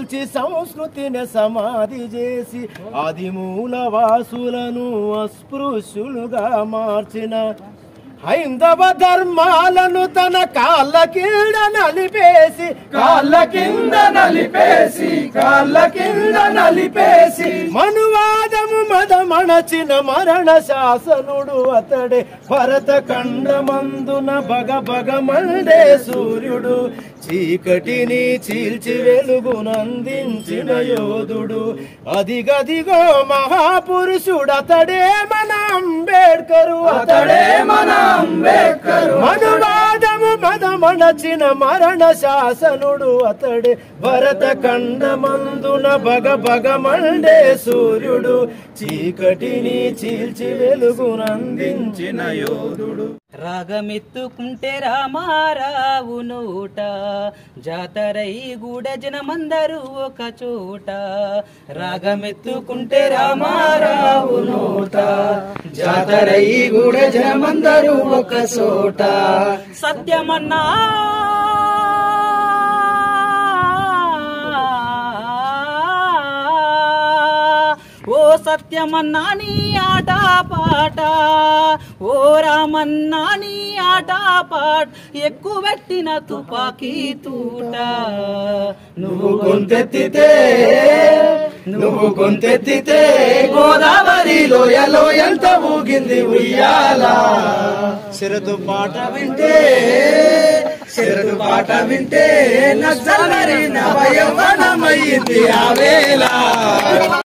కూల్చి సంస్కృతిని సమాధి చేసి ఆది మూల వాసులను అస్పృశ్యులుగా మార్చిన హైందవ ధర్మాలను తన కాళ్ళ కింద నలిపేసి కాళ్ళ కింద నలిపేసి కాళ్ళ కింద నలిపేసి మనువాదము మదమణచిన మరణ శాసనుడు అతడే భరత ఖండమందున బగ బగ మండే సూర్యుడు చీకటిని చీల్చి వెలుగునందించిన యోధుడు అదిగదిగో మహాపురుషుడు అతడే మన అంబేడ్కరు అతడే మన అంబేద్కరు మనువాదము మదమణచిన మరణ శాసనుడు అతడే భరత ఖండమందున బగ బగ మండే సూర్యుడు చీకటిని చీల్చి వెలుగునందించిన యోధుడు రాగమెత్తుకుంటే రామారావు నోట జాతరై గూడ జనమందరూ ఒక చోట రాగమెత్తుకుంటే రామారావు నోట జాతరై గూడ జనమందరూ ఒక చోట సత్యమన్నా ఓ సత్యమన్నా నీ ఆట పాట ఓ రామన్నా నీ ఆట పాట ఎక్కువ పెట్టిన తుపాకీ తూట నువ్వు గొంతెత్తితే నువ్వు గొంతెత్తితే గోదావరి లోయలో ఎంత ఊగింది ఉయ్యాల శరతు పాట వింటే చెరటు పాట వింటే నచ్చలరి నవయవనమయ్యింది ఆ వేళ